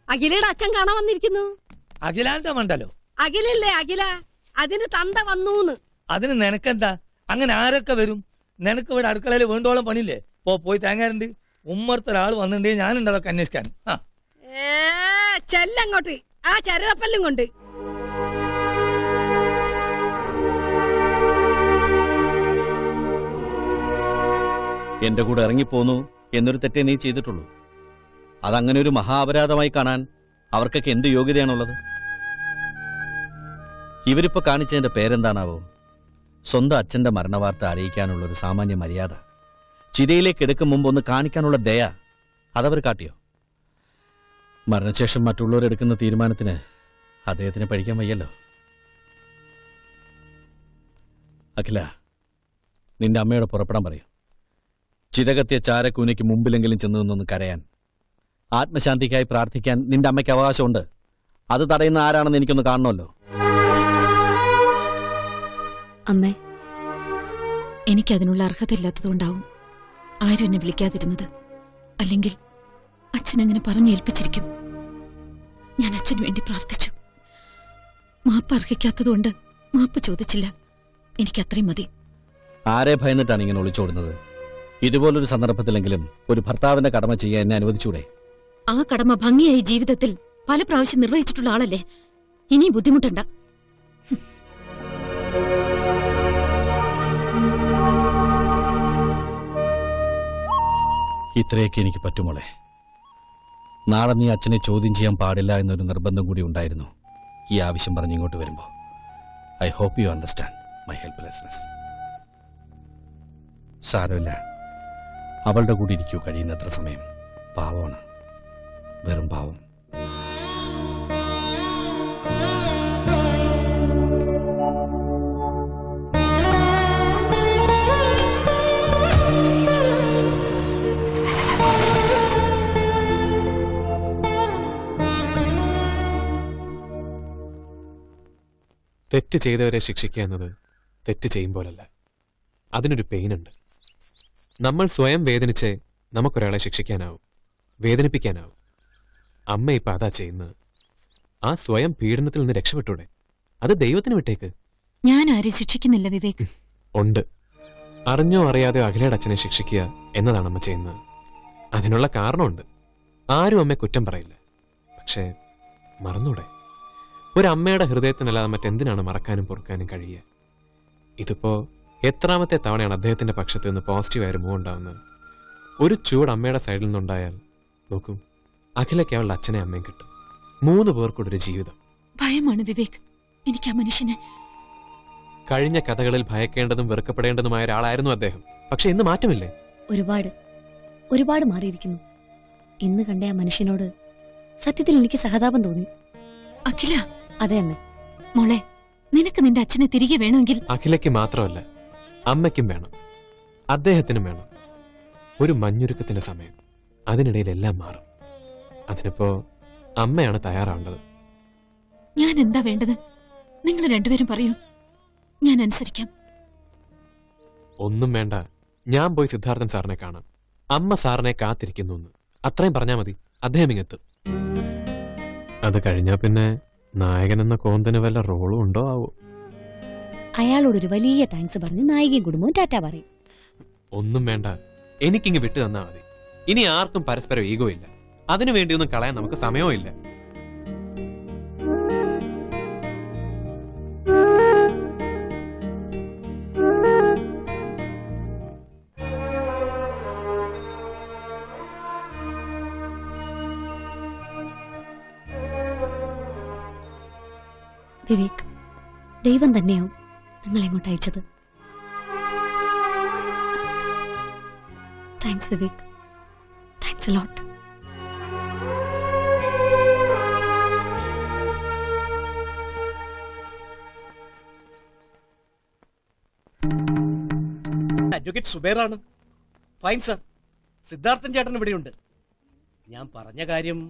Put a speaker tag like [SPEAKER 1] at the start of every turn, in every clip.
[SPEAKER 1] അഖിലയുടെ അച്ഛൻ കാണാൻ വന്നിരിക്കുന്നു
[SPEAKER 2] അഖിലാന്റെ മണ്ടലോ
[SPEAKER 1] അഖിലല്ലേ അഖില അതിന് തന്ത വന്നൂന്ന്
[SPEAKER 2] അതിന് നിനക്കെന്താ അങ്ങനെ ആരൊക്കെ വരും നിനക്ക് ഇവിടെ അടുക്കളയിൽ വേണ്ടോളം പണിയില്ലേ പോ പോയി തേങ്ങാറുണ്ട് ഉമ്മർത്തൊരാൾ വന്നിട്ടുണ്ടെങ്കിൽ ഞാനുണ്ട് അതൊക്കെ അന്വേഷിക്കാൻ ആ
[SPEAKER 1] ഏ ചെല്ലങ്ങോട്ട് ആ ചരുവപ്പല്ലും കൊണ്ട്
[SPEAKER 3] എന്റെ കൂടെ ഇറങ്ങിപ്പോന്നു എന്നൊരു തെറ്റേ നീ ചെയ്തിട്ടുള്ളൂ അതങ്ങനെ ഒരു മഹാ അപരാധമായി കാണാൻ അവർക്കൊക്കെ എന്ത് യോഗ്യതയാണുള്ളത് ഇവരിപ്പോ കാണിച്ചതിന്റെ പേരെന്താണാവോ സ്വന്തം അച്ഛന്റെ മരണവാർത്ത അറിയിക്കാനുള്ള ഒരു സാമാന്യ മര്യാദ ചിതയിലേക്ക് എടുക്കും മുമ്പ് ഒന്ന് കാണിക്കാനുള്ള ദയ അതവർ കാട്ടിയോ മരണശേഷം മറ്റുള്ളവർ എടുക്കുന്ന തീരുമാനത്തിന് അദ്ദേഹത്തിന് പഠിക്കാൻ വയ്യല്ലോ അഖില നിന്റെ അമ്മയോട് പുറപ്പെടാൻ പറയൂ ചിതകത്തിയ ചാരക്കൂനയ്ക്ക് മുമ്പിലെങ്കിലും ചെന്നു നിന്നൊന്ന് കരയാൻ ആത്മശാന്തിക്കായി പ്രാർത്ഥിക്കാൻ നിന്റെ അമ്മയ്ക്ക് അവകാശമുണ്ട് അത് തടയുന്ന ആരാണെന്ന് എനിക്കൊന്ന് കാണണമല്ലോ
[SPEAKER 4] അമ്മേ എനിക്കതിനുള്ള അർഹത ഇല്ലാത്തതുകൊണ്ടാവും ആരും എന്നെ വിളിക്കാതിരുന്നത് അല്ലെങ്കിൽ അച്ഛൻ അങ്ങനെ പറഞ്ഞേൽപ്പിച്ചിരിക്കും ഞാൻ അച്ഛന് വേണ്ടി പ്രാർത്ഥിച്ചു മാപ്പ് അർഹിക്കാത്തതുകൊണ്ട് മാപ്പ് ചോദിച്ചില്ല എനിക്കത്രയും മതി
[SPEAKER 3] ആരെ ഭയന്നിട്ടാണ് ഇങ്ങനെ ഒളിച്ചോടുന്നത് ഇതുപോലൊരു സന്ദർഭത്തിലെങ്കിലും ഒരു ഭർത്താവിന്റെ കടമ ചെയ്യാൻ എന്നെ അനുവദിച്ചൂടെ
[SPEAKER 4] ആ കടമ ഭംഗിയായി ജീവിതത്തിൽ പല പ്രാവശ്യം നിർവഹിച്ചിട്ടുള്ള ആളല്ലേ ഇനി ബുദ്ധിമുട്ടണ്ട
[SPEAKER 3] ഇത്രയൊക്കെ എനിക്ക് പറ്റുമോളെ നാളെ നീ അച്ഛനെ ചോദ്യം ചെയ്യാൻ പാടില്ല എന്നൊരു നിർബന്ധം കൂടി ഉണ്ടായിരുന്നു ഈ ആവശ്യം പറഞ്ഞ് ഇങ്ങോട്ട് വരുമ്പോൾ I hope you understand my helplessness സാരമില്ല അവളുടെ കൂടി ഇരിക്കൂ കഴിയുന്നത്ര സമയം പാവമാണ് വെറും പാവം
[SPEAKER 5] തെറ്റ് ചെയ്തവരെ ശിക്ഷിക്കുക എന്നത് തെറ്റ് ചെയ്യുമ്പോലല്ല അതിനൊരു പെയിൻ ഉണ്ട് നമ്മൾ സ്വയം വേദനിച്ച് നമുക്കൊരാളെ ശിക്ഷിക്കാനാവും വേദനിപ്പിക്കാനാവും അമ്മ ഇപ്പൊ അതാ ചെയ്യുന്നത് ആ സ്വയം പീഡനത്തിൽ നിന്ന് രക്ഷപ്പെട്ടൂടെ അത് ദൈവത്തിന് വിട്ടേക്ക്
[SPEAKER 4] ഞാൻ ആരെയും ശിക്ഷിക്കുന്നില്ല വിവേക്
[SPEAKER 5] ഉണ്ട് അറിഞ്ഞോ അറിയാതെയോ അഖിലയുടെ അച്ഛനെ ശിക്ഷിക്കുക എന്നതാണ് അമ്മ ചെയ്യുന്നത് അതിനുള്ള കാരണമുണ്ട് ആരും അമ്മയെ കുറ്റം പറയില്ല പക്ഷേ മറന്നൂടെ ഒരു അമ്മയുടെ ഹൃദയത്തിനല്ലാതെ മറ്റെന്തിനാണ് മറക്കാനും പൊറുക്കാനും കഴിയുക ഇതിപ്പോ എത്രാമത്തെ തവണയാണ് അദ്ദേഹത്തിന്റെ പക്ഷത്ത് നിന്ന് പോസിറ്റീവായ ഒരു മൂവ് ഉണ്ടാവുന്നത് ഒരു ചൂട് അമ്മയുടെ സൈഡിൽ നിന്നുണ്ടായാൽ നോക്കൂ അഖിലയ്ക്ക് അവളുടെ അച്ഛനെ അമ്മയും കിട്ടും മൂന്ന് പേർക്കൂടെ ഒരു ജീവിതം
[SPEAKER 4] ഭയമാണ് വിവേക് എനിക്ക് ആ മനുഷ്യനെ
[SPEAKER 5] കഴിഞ്ഞ കഥകളിൽ ഭയക്കേണ്ടതും വെറുക്കപ്പെടേണ്ടതുമായ ഒരാളായിരുന്നു അദ്ദേഹം പക്ഷെ ഇന്ന് മാറ്റമില്ലേ
[SPEAKER 6] ഒരുപാട് ഒരുപാട് മാറിയിരിക്കുന്നു ഇന്ന് കണ്ട ആ മനുഷ്യനോട് സത്യത്തിൽ എനിക്ക് സഹതാപം തോന്നി
[SPEAKER 4] അഖില
[SPEAKER 6] അതെ അമ്മേ
[SPEAKER 4] മോളെ നിനക്ക് നിന്റെ അച്ഛനെ തിരികെ വേണമെങ്കിൽ
[SPEAKER 5] അഖിലയ്ക്ക് മാത്രമല്ല അമ്മയ്ക്കും വേണം അദ്ദേഹത്തിനും വേണം ഒരു മഞ്ഞുരുക്കത്തിന്റെ സമയം അതിനിടയിൽ എല്ലാം മാറും അതിനിപ്പോ അമ്മയാണ് തയ്യാറാവേണ്ടത്
[SPEAKER 4] ഞാൻ എന്താ വേണ്ടത് നിങ്ങൾ രണ്ടുപേരും പറയൂ ഞാൻ അനുസരിക്കാം
[SPEAKER 5] ഒന്നും വേണ്ട ഞാൻ പോയി സിദ്ധാർത്ഥൻ സാറിനെ കാണാം അമ്മ സാറിനെ കാത്തിരിക്കുന്നു എന്ന് അത്രയും പറഞ്ഞാൽ മതി അദ്ദേഹം ഇങ്ങെത്തും അത് കഴിഞ്ഞാ പിന്നെ നായകൻ എന്ന കോന്തന് വല്ല റോളും ഉണ്ടോ ആവോ
[SPEAKER 6] അയാളോടൊരു വലിയ താങ്ക്സ് പറഞ്ഞ് നായികയും കുടുംബവും ടാറ്റ പറയും
[SPEAKER 5] ഒന്നും വേണ്ട എനിക്കിങ്ങ് വിട്ടു തന്നാ മതി ഇനി ആർക്കും പരസ്പരം ഈഗോ ഇല്ല അതിനു വേണ്ടിയൊന്നും കളയാൻ നമുക്ക് സമയവും ഇല്ല
[SPEAKER 6] വിവേക് ദൈവം തന്നെയാവും നിങ്ങൾ എങ്ങോട്ട് അയച്ചത് thanks Vivek thanks lot
[SPEAKER 7] advocate സുബേറാണ് ഫൈൻ സർ സിദ്ധാർത്ഥൻ ചേട്ടൻ ഇവിടെയുണ്ട് ഞാൻ പറഞ്ഞ കാര്യം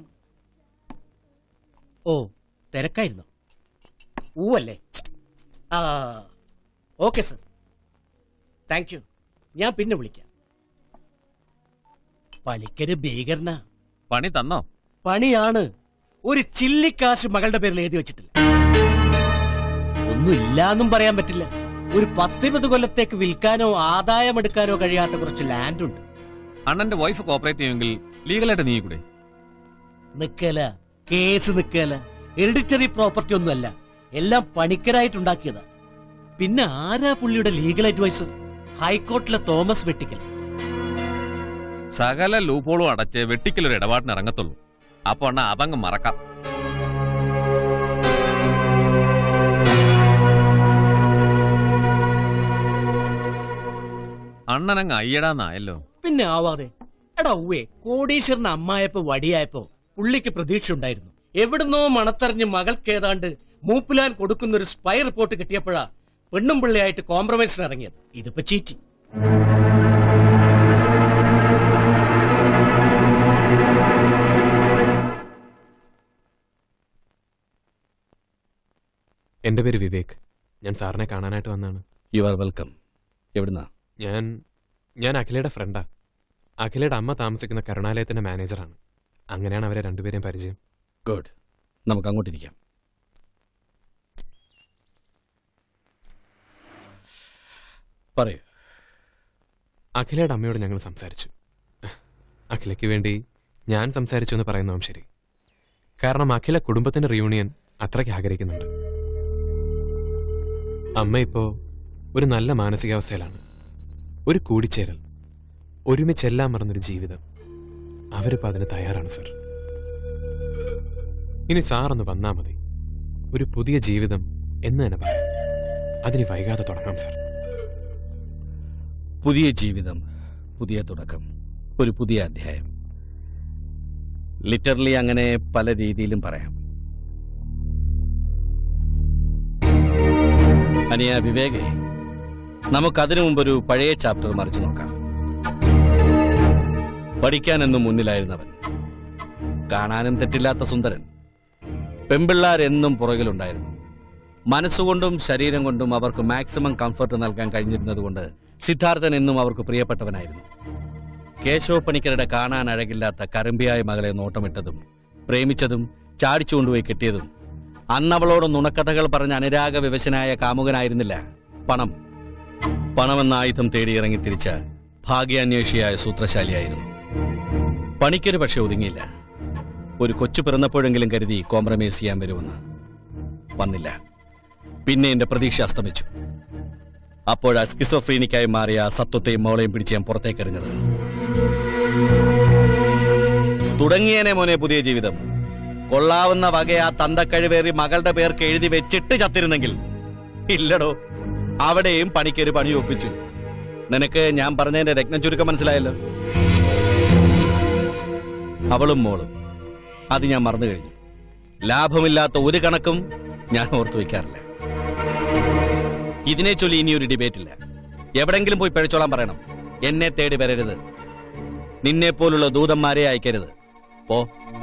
[SPEAKER 7] ഓ തിരക്കായിരുന്നു ഊവല്ലേ ആ ഓക്കെ സർ താങ്ക് യു ഞാൻ പിന്നെ വിളിക്കാം പണിക്കര് ഭീകരനാ
[SPEAKER 3] പണി തന്നോ
[SPEAKER 7] പണിയാണ് ഒരു ചില്ലിക്കാശ് മകളുടെ പേരിൽ എഴുതി വെച്ചിട്ടില്ല ഒന്നും ഇല്ലാന്നും പറയാൻ പറ്റില്ല ഒരു പത്തിരുപത് കൊല്ലത്തേക്ക് വിൽക്കാനോ ആദായമെടുക്കാനോ കഴിയാത്ത കുറച്ച് ലാൻഡ് ഉണ്ട്
[SPEAKER 8] അണ്ണന്റെ വൈഫ് കോപ്പറേറ്റ് ചെയ്യുമെങ്കിൽ ലീഗലായിട്ട് നീക്കൂടെ
[SPEAKER 7] നിക്കല കേസ് നിക്കല ഹെറിഡിറ്ററി പ്രോപ്പർട്ടി ഒന്നുമല്ല എല്ലാം പണിക്കരായിട്ടുണ്ടാക്കിയതാ പിന്നെ ആരാ പുള്ളിയുടെ ലീഗൽ അഡ്വൈസർ ഹൈക്കോർട്ടിലെ തോമസ് വെട്ടിക്കൽ
[SPEAKER 8] സകല ലൂപ്പോളും അടച്ച് വെട്ടിക്കലൊരു ഇടപാടിന് ഇറങ്ങത്തുള്ളൂ അപ്പൊ അണ്ണ അതങ്ങ് മറക്കാം അണ്ണനങ്ങ് അയ്യടാന്നായല്ലോ
[SPEAKER 7] പിന്നെ ആവാതെ എടാ ഉവ്വേ കോടീശ്വരന് അമ്മായപ്പോ വടിയായപ്പോ പുള്ളിക്ക് പ്രതീക്ഷ ഉണ്ടായിരുന്നു എവിടുന്നോ മണത്തറിഞ്ഞ് മകൾക്ക് ഏതാണ്ട് മൂപ്പിലാൻ കൊടുക്കുന്ന ഒരു സ്പൈ റിപ്പോർട്ട് കിട്ടിയപ്പോഴാ പെണ്ണും പിള്ളയായിട്ട് കോംപ്രമൈസിന് ഇറങ്ങിയത് ഇതിപ്പോ ചീറ്റി
[SPEAKER 5] എന്റെ പേര് വിവേക് ഞാൻ സാറിനെ കാണാനായിട്ട് വന്നാണ്
[SPEAKER 3] യു ആർ വെൽക്കം എവിടുന്നാ
[SPEAKER 5] ഞാൻ ഞാൻ അഖിലയുടെ ഫ്രണ്ടാ അഖിലയുടെ അമ്മ താമസിക്കുന്ന കരുണാലയത്തിന്റെ മാനേജറാണ് അങ്ങനെയാണ് അവരെ രണ്ടുപേരെയും പരിചയം
[SPEAKER 3] ഗുഡ് നമുക്ക് അങ്ങോട്ടിരിക്കാം പറയൂ
[SPEAKER 5] അഖിലയുടെ അമ്മയോട് ഞങ്ങൾ സംസാരിച്ചു അഖിലയ്ക്ക് വേണ്ടി ഞാൻ സംസാരിച്ചു എന്ന് പറയുന്നതും ശരി കാരണം അഖില കുടുംബത്തിന്റെ റിയൂണിയൻ അത്രയ്ക്ക് ആഗ്രഹിക്കുന്നുണ്ട് അമ്മ ഇപ്പോ ഒരു നല്ല മാനസികാവസ്ഥയിലാണ് ഒരു കൂടിച്ചേരൽ ഒരുമിച്ചെല്ലാം മറന്നൊരു ജീവിതം അവരിപ്പോ അതിന് തയ്യാറാണ് സർ ഇനി സാറൊന്ന് വന്നാ മതി ഒരു പുതിയ ജീവിതം എന്ന് തന്നെ പറയാം അതിന് വൈകാതെ തുടങ്ങാം സർ
[SPEAKER 3] പുതിയ ജീവിതം പുതിയ തുടക്കം ഒരു പുതിയ അധ്യായം ലിറ്ററലി അങ്ങനെ പല രീതിയിലും പറയാം അനിയ വിവേകെ നമുക്കതിനു മുമ്പൊരു പഴയ ചാപ്റ്റർ മറിച്ചു നോക്കാം പഠിക്കാനെന്നും മുന്നിലായിരുന്നവൻ കാണാനും തെറ്റില്ലാത്ത സുന്ദരൻ പെമ്പിള്ളാരെന്നും പുറകിലുണ്ടായിരുന്നു മനസ്സുകൊണ്ടും ശരീരം കൊണ്ടും അവർക്ക് മാക്സിമം കംഫർട്ട് നൽകാൻ കഴിഞ്ഞിരുന്നതുകൊണ്ട് സിദ്ധാർത്ഥൻ എന്നും അവർക്ക് പ്രിയപ്പെട്ടവനായിരുന്നു കേശവ പണിക്കരുടെ കാണാൻ അഴകില്ലാത്ത കരമ്പിയായ മകളെ നോട്ടമിട്ടതും പ്രേമിച്ചതും ചാടിച്ചുകൊണ്ടുപോയി കെട്ടിയതും അന്നവളോട് നുണക്കഥകൾ പറഞ്ഞ അനുരാഗ വിവശനായ കാമുകനായിരുന്നില്ല പണം പണമെന്ന ആയുധം തേടിയിറങ്ങി തിരിച്ച ഭാഗ്യാന്വേഷിയായ സൂത്രശാലിയായിരുന്നു പണിക്കൊരു പക്ഷെ ഒതുങ്ങിയില്ല ഒരു കൊച്ചു പിറന്നപ്പോഴെങ്കിലും കരുതി കോംപ്രമൈസ് ചെയ്യാൻ വരുമെന്ന് വന്നില്ല പിന്നെ എന്റെ പ്രതീക്ഷ അസ്തമിച്ചു അപ്പോഴാ സ്കിസോഫ്രീനിക്കായി മാറിയ ആ സത്വത്തെയും മോളെയും പിടിച്ച് ഞാൻ പുറത്തേക്കെറിഞ്ഞത് തുടങ്ങിയേനെ മോനെ പുതിയ ജീവിതം കൊള്ളാവുന്ന വകയാ തന്തക്കഴിവേറി മകളുടെ പേർക്ക് എഴുതി വെച്ചിട്ട് ചത്തിരുന്നെങ്കിൽ ഇല്ലടോ അവിടെയും പണിക്കൊരു പണി ഒപ്പിച്ചു നിനക്ക് ഞാൻ പറഞ്ഞതിന്റെ രത്നം ചുരുക്കം മനസ്സിലായല്ലോ അവളും മോളും അത് ഞാൻ മറന്നു കഴിഞ്ഞു ലാഭമില്ലാത്ത ഒരു കണക്കും ഞാൻ ഓർത്തു വെക്കാറില്ല ഇതിനെ ചൊല്ലി ഇനി ഒരു ഡിബേറ്റ് ഇല്ല എവിടെങ്കിലും പോയി പഴിച്ചോളാൻ പറയണം എന്നെ തേടി വരരുത് നിന്നെ പോലുള്ള ദൂതന്മാരെ അയക്കരുത് പോ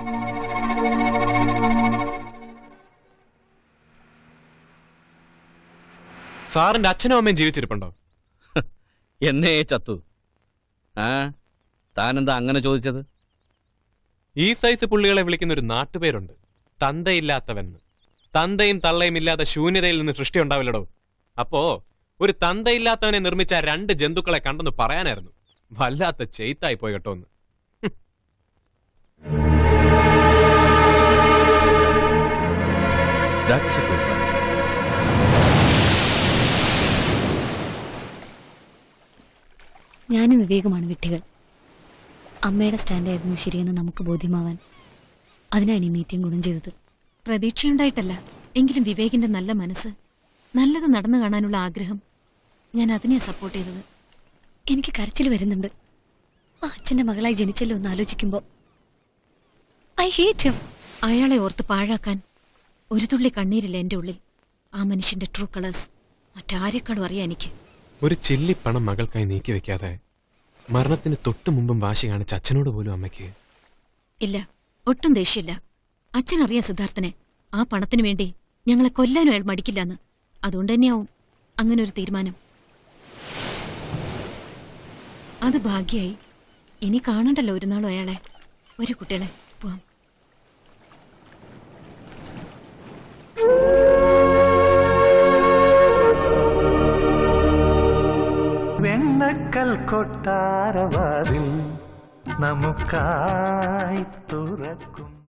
[SPEAKER 5] സാറിന്റെ അച്ഛനും അമ്മയും ജീവിച്ചിരിപ്പുണ്ടോ
[SPEAKER 3] എന്നേ ചത്തു ആ താനെന്താ അങ്ങനെ ചോദിച്ചത്
[SPEAKER 5] ഈ സൈസ് പുള്ളികളെ വിളിക്കുന്ന ഒരു നാട്ടുപേരുണ്ട് തന്തയില്ലാത്തവെന്ന് തന്തയും തള്ളയും ഇല്ലാത്ത ശൂന്യതയിൽ നിന്ന് സൃഷ്ടി ഉണ്ടാവില്ലടോ അപ്പോ ഒരു തന്തയില്ലാത്തവനെ നിർമ്മിച്ച രണ്ട് ജന്തുക്കളെ കണ്ടെന്ന് പറയാനായിരുന്നു വല്ലാത്ത ചെയ്ത്തായി പോയി കേട്ടോ ഒന്ന്
[SPEAKER 3] That's a good one.
[SPEAKER 6] ഞാനും വിവേകമാണ് വിട്ടികൾ അമ്മയുടെ സ്റ്റാൻഡായിരുന്നു ശരിയെന്ന് നമുക്ക് ബോധ്യമാവാൻ അതിനാണ് ഈ മീറ്റിംഗ് ഗുണം ചെയ്തത്
[SPEAKER 4] പ്രതീക്ഷയുണ്ടായിട്ടല്ല എങ്കിലും വിവേകിന്റെ നല്ല മനസ്സ് നല്ലത് നടന്നു കാണാനുള്ള ആഗ്രഹം ഞാൻ അതിനെയാ സപ്പോർട്ട് ചെയ്തത്
[SPEAKER 6] എനിക്ക് കരച്ചിൽ വരുന്നുണ്ട് ആ അച്ഛന്റെ മകളായി ജനിച്ചല്ലോ എന്ന് ആലോചിക്കുമ്പോ ഐ ഹേറ്റ് ഹിം
[SPEAKER 4] അയാളെ ഓർത്ത് പാഴാക്കാൻ ഒരു തുള്ളി കണ്ണീരില്ല എന്റെ ഉള്ളിൽ ആ മനുഷ്യന്റെ ട്രൂ കളേഴ്സ് മറ്റാരെക്കാളും അറിയാം എനിക്ക്
[SPEAKER 5] ഒരു ചില്ലിപ്പണം മകൾക്കായി നീക്കി വെക്കാതെ മരണത്തിന് തൊട്ടു മുമ്പും വാശി കാണിച്ച അച്ഛനോട് പോലും അമ്മയ്ക്ക്
[SPEAKER 4] ഇല്ല ഒട്ടും ദേഷ്യമില്ല അച്ഛൻ അറിയാം സിദ്ധാർത്ഥനെ ആ പണത്തിന് വേണ്ടി ഞങ്ങളെ കൊല്ലാനും അയാൾ മടിക്കില്ലെന്ന് അതുകൊണ്ട് തന്നെയാവും അങ്ങനെ ഒരു തീരുമാനം അത് ഭാഗ്യായി ഇനി കാണണ്ടല്ലോ ഒരു നാളും അയാളെ ഒരു കുട്ടികളെ പോവാം
[SPEAKER 9] വെണ്ണക്കൽ കൊട്ടാരവാതിൽ നമുക്കായി തുറക്കും